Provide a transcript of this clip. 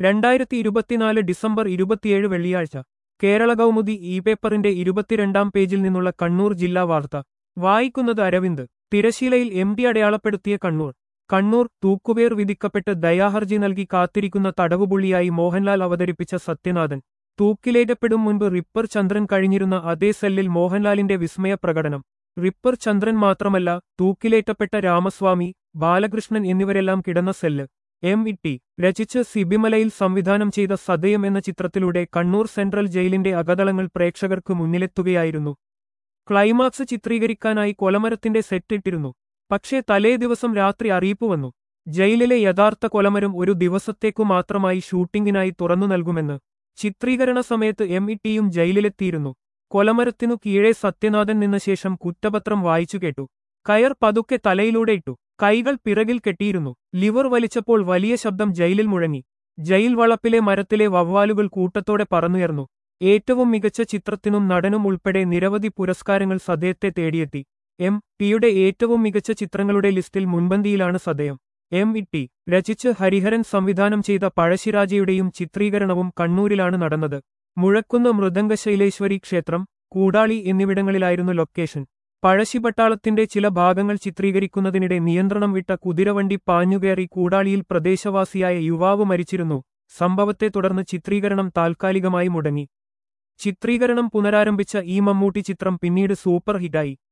രണ്ടായിരത്തി ഇരുപത്തിനാല് ഡിസംബർ ഇരുപത്തിയേഴ് വെള്ളിയാഴ്ച കേരള കൗമുദി ഇ പേപ്പറിന്റെ ഇരുപത്തിരണ്ടാം പേജിൽ നിന്നുള്ള കണ്ണൂർ ജില്ലാ വാർത്ത വായിക്കുന്നത് അരവിന്ദ് തിരശീലയിൽ എം ഡി അടയാളപ്പെടുത്തിയ കണ്ണൂർ കണ്ണൂർ തൂക്കുപേർ വിധിക്കപ്പെട്ട് ദയാഹർജി നൽകി കാത്തിരിക്കുന്ന തടവുപുള്ളിയായി മോഹൻലാൽ അവതരിപ്പിച്ച സത്യനാഥൻ തൂക്കിലേറ്റപ്പെടും മുൻപ് റിപ്പർ ചന്ദ്രൻ കഴിഞ്ഞിരുന്ന അതേ സെല്ലിൽ മോഹൻലാലിന്റെ വിസ്മയ പ്രകടനം റിപ്പർ ചന്ദ്രൻ മാത്രമല്ല തൂക്കിലേറ്റപ്പെട്ട രാമസ്വാമി ബാലകൃഷ്ണൻ എന്നിവരെല്ലാം കിടന്ന സെല്ല് എം ഇ ടി രചിച്ച് സിബിമലയിൽ സംവിധാനം ചെയ്ത സദയം എന്ന ചിത്രത്തിലൂടെ കണ്ണൂർ സെൻട്രൽ ജയിലിന്റെ അകതളങ്ങൾ പ്രേക്ഷകർക്ക് മുന്നിലെത്തുകയായിരുന്നു ക്ലൈമാക്സ് ചിത്രീകരിക്കാനായി കൊലമരത്തിന്റെ സെറ്റ് ഇട്ടിരുന്നു പക്ഷേ തലേ ദിവസം രാത്രി അറിയിപ്പ് വന്നു ജയിലിലെ യഥാർത്ഥ കൊലമരം ഒരു ദിവസത്തേക്കു മാത്രമായി ഷൂട്ടിംഗിനായി തുറന്നു നൽകുമെന്ന് ചിത്രീകരണ സമയത്ത് എം ഇ ടിയും ജയിലിലെത്തിയിരുന്നു കൊലമരത്തിനു കീഴെ സത്യനാഥൻ നിന്ന ശേഷം കുറ്റപത്രം വായിച്ചു കേട്ടു കയർ പതുക്കെ തലയിലൂടെ ഇട്ടു കൈകൾ പിറകിൽ കെട്ടിയിരുന്നു ലിവർ വലിച്ചപ്പോൾ വലിയ ശബ്ദം ജയിലിൽ മുഴങ്ങി ജയിൽ വളപ്പിലെ മരത്തിലെ വവ്വാലുകൾ കൂട്ടത്തോടെ പറന്നുയർന്നു ഏറ്റവും മികച്ച ചിത്രത്തിനും നടനും ഉൾപ്പെടെ നിരവധി പുരസ്കാരങ്ങൾ സദയത്തെ തേടിയെത്തി എം ടിയുടെ ഏറ്റവും മികച്ച ചിത്രങ്ങളുടെ ലിസ്റ്റിൽ മുൻപന്തിയിലാണ് സദയം എം ഇ ടി രചിച്ച് ഹരിഹരൻ സംവിധാനം ചെയ്ത പഴശ്ശിരാജയുടെയും ചിത്രീകരണവും കണ്ണൂരിലാണ് നടന്നത് മുഴക്കുന്ന മൃദംഗശൈലേശ്വരി ക്ഷേത്രം കൂടാളി എന്നിവിടങ്ങളിലായിരുന്നു ലൊക്കേഷൻ പഴശ്ശിപട്ടാളത്തിന്റെ ചില ഭാഗങ്ങൾ ചിത്രീകരിക്കുന്നതിനിടെ നിയന്ത്രണം വിട്ട കുതിരവണ്ടി പാഞ്ഞുകയറി കൂടാളിയിൽ പ്രദേശവാസിയായ യുവാവ് മരിച്ചിരുന്നു സംഭവത്തെ തുടർന്ന് ചിത്രീകരണം താൽക്കാലികമായി മുടങ്ങി ചിത്രീകരണം പുനരാരംഭിച്ച ഈ മമ്മൂട്ടി ചിത്രം പിന്നീട് സൂപ്പർ ഹിറ്റായി